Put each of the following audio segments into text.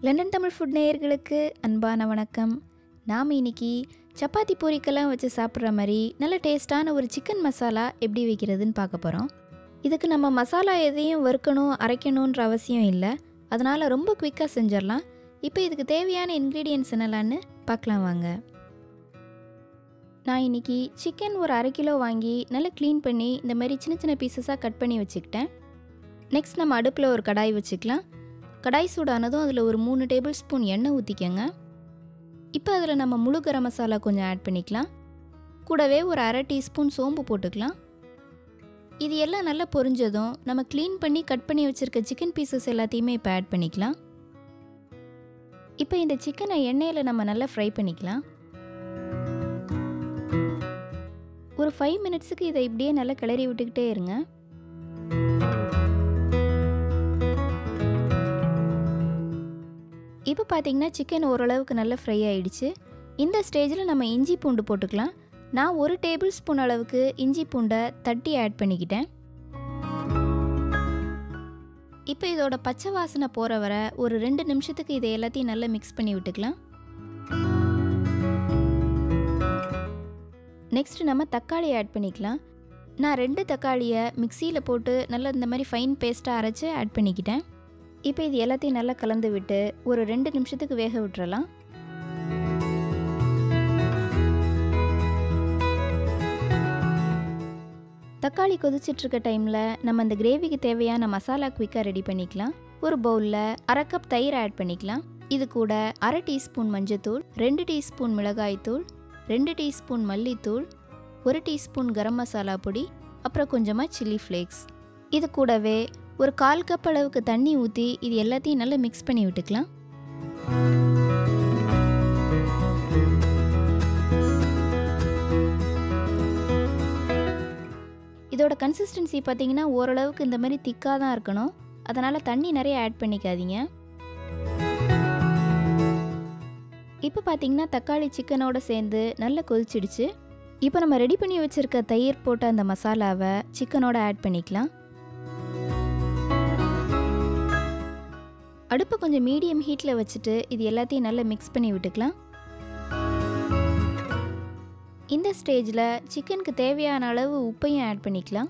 London Tamil food நேயர்களுக்கு அன்பான வணக்கம் நாம் இன்னைக்கு சப்பாத்தி பூரிக்கெல்லாம் வச்சு சாப்பிட்ற மாதிரி நல்ல டேஸ்டான ஒரு சிக்கன் மசாலா எப்படி வைக்கிறதுன்னு பார்க்க போகிறோம் இதுக்கு நம்ம மசாலா எதையும் வறுக்கணும் அரைக்கணுன்ற அவசியம் இல்லை அதனால் ரொம்ப குயிக்காக செஞ்சிடலாம் இப்போ இதுக்கு தேவையான இன்க்ரீடியன்ஸ் என்னலான்னு பார்க்கலாம் வாங்க நான் இன்னைக்கு சிக்கன் ஒரு அரை கிலோ வாங்கி நல்லா க்ளீன் பண்ணி இந்த மாதிரி சின்ன சின்ன பீசஸாக கட் பண்ணி வச்சுக்கிட்டேன் நெக்ஸ்ட் நம்ம அடுப்பில் ஒரு கடாய் வச்சுக்கலாம் கடாய் சூடானதும் அதில் ஒரு மூணு டேபிள் ஸ்பூன் எண்ணெய் ஊற்றிக்கங்க இப்போ அதில் நம்ம முழு கரம் மசாலா கொஞ்சம் ஆட் பண்ணிக்கலாம் கூடவே ஒரு அரை டீஸ்பூன் சோம்பு போட்டுக்கலாம் இது எல்லாம் நல்லா பொரிஞ்சதும் நம்ம க்ளீன் பண்ணி கட் பண்ணி வச்சுருக்க சிக்கன் பீசஸ் எல்லாத்தையுமே இப்போ ஆட் பண்ணிக்கலாம் இப்போ இந்த சிக்கனை எண்ணெயில் நம்ம நல்லா ஃப்ரை பண்ணிக்கலாம் ஒரு ஃபைவ் மினிட்ஸுக்கு இதை இப்படியே நல்லா கிளறி விட்டுக்கிட்டே இருங்க இப்போ பார்த்தீங்கன்னா சிக்கன் ஓரளவுக்கு நல்லா ஃப்ரை ஆயிடுச்சு இந்த ஸ்டேஜில் நம்ம இஞ்சி பூண்டு போட்டுக்கலாம் நான் ஒரு டேபிள் ஸ்பூன் அளவுக்கு இஞ்சி பூண்டை தட்டி ஆட் பண்ணிக்கிட்டேன் இப்போ இதோட பச்சை வாசனை போகிற வர ஒரு ரெண்டு நிமிஷத்துக்கு இதை எல்லாத்தையும் நல்லா மிக்ஸ் பண்ணி விட்டுக்கலாம் நெக்ஸ்ட் நம்ம தக்காளி ஆட் பண்ணிக்கலாம் நான் ரெண்டு தக்காளியை மிக்சியில் போட்டு நல்லா இந்த மாதிரி ஃபைன் பேஸ்ட்டாக அரைச்சி ஆட் பண்ணிக்கிட்டேன் இப்போ இது எல்லாத்தையும் நல்லா கலந்து விட்டு ஒரு ரெண்டு நிமிஷத்துக்கு வேக விட்டுறலாம் தக்காளி கொதிச்சிட்ருக்க டைமில் நம்ம இந்த கிரேவிக்கு தேவையான மசாலா குயிக்காக ரெடி பண்ணிக்கலாம் ஒரு பவுலில் அரை கப் தயிர் ஆட் பண்ணிக்கலாம் இது கூட அரை டீஸ்பூன் மஞ்சத்தூள் ரெண்டு டீஸ்பூன் மிளகாய்த்தூள் ரெண்டு டீஸ்பூன் மல்லித்தூள் ஒரு டீஸ்பூன் கரம் மசாலா பொடி அப்புறம் கொஞ்சமாக சில்லி ஃப்ளேக்ஸ் இது கூடவே ஒரு கால் கப் அளவுக்கு தண்ணி ஊற்றி இது எல்லாத்தையும் நல்லா மிக்ஸ் பண்ணி விட்டுக்கலாம் இதோட கன்சிஸ்டன்சி பார்த்தீங்கன்னா ஓரளவுக்கு இந்த மாதிரி திக்காக தான் இருக்கணும் அதனால் தண்ணி நிறைய ஆட் பண்ணிக்காதீங்க இப்போ பார்த்தீங்கன்னா தக்காளி சிக்கனோட சேர்ந்து நல்லா கொதிச்சிடுச்சு இப்போ நம்ம ரெடி பண்ணி வச்சுருக்க தயிர் போட்ட அந்த மசாலாவை சிக்கனோட ஆட் பண்ணிக்கலாம் அடுப்பை கொஞ்சம் மீடியம் ஹீட்டில் வச்சுட்டு இது எல்லாத்தையும் நல்லா மிக்ஸ் பண்ணி விட்டுக்கலாம் இந்த ஸ்டேஜில் சிக்கனுக்கு தேவையான அளவு உப்பையும் ஆட் பண்ணிக்கலாம்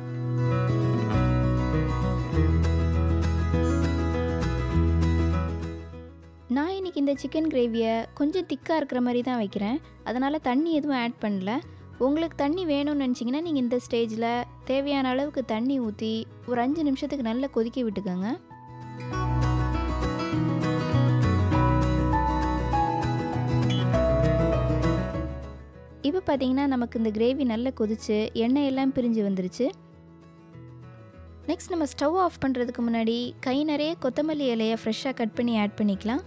நான் இன்னைக்கு இந்த சிக்கன் கிரேவியை கொஞ்சம் திக்காக இருக்கிற மாதிரி தான் வைக்கிறேன் அதனால் தண்ணி எதுவும் ஆட் பண்ணல உங்களுக்கு தண்ணி வேணும்னு நினச்சிங்கன்னா நீங்கள் இந்த ஸ்டேஜில் தேவையான அளவுக்கு தண்ணி ஊற்றி ஒரு அஞ்சு நிமிஷத்துக்கு நல்லா கொதிக்க விட்டுக்கோங்க இப்போ பார்த்தீங்கன்னா நமக்கு இந்த கிரேவி நல்லா கொதிச்சு எண்ணெய் எல்லாம் பிரிஞ்சு வந்துருச்சு நெக்ஸ்ட் நம்ம ஸ்டவ் ஆஃப் பண்ணுறதுக்கு முன்னாடி கை நிறைய கொத்தமல்லி இலையை ஃப்ரெஷ்ஷாக கட் பண்ணி ஆட் பண்ணிக்கலாம்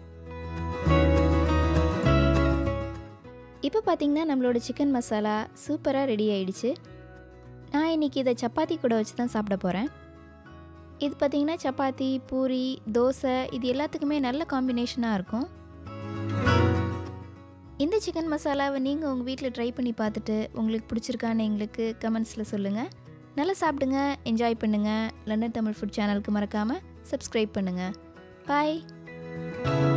இப்போ பார்த்தீங்கன்னா நம்மளோட சிக்கன் மசாலா சூப்பராக ரெடி ஆயிடுச்சு நான் இன்றைக்கி இதை சப்பாத்தி கூட வச்சு தான் சாப்பிட போகிறேன் இது பார்த்திங்கன்னா சப்பாத்தி பூரி தோசை இது எல்லாத்துக்குமே நல்ல காம்பினேஷனாக இருக்கும் இந்த சிக்கன் மசாலாவை நீங்கள் உங்கள் வீட்டில் ட்ரை பண்ணி பார்த்துட்டு உங்களுக்கு பிடிச்சிருக்கான்னு எங்களுக்கு கமெண்ட்ஸில் சொல்லுங்கள் நல்லா சாப்பிடுங்க என்ஜாய் பண்ணுங்கள் லண்டன் தமிழ் ஃபுட் சேனலுக்கு மறக்காமல் சப்ஸ்கிரைப் பண்ணுங்கள் பாய்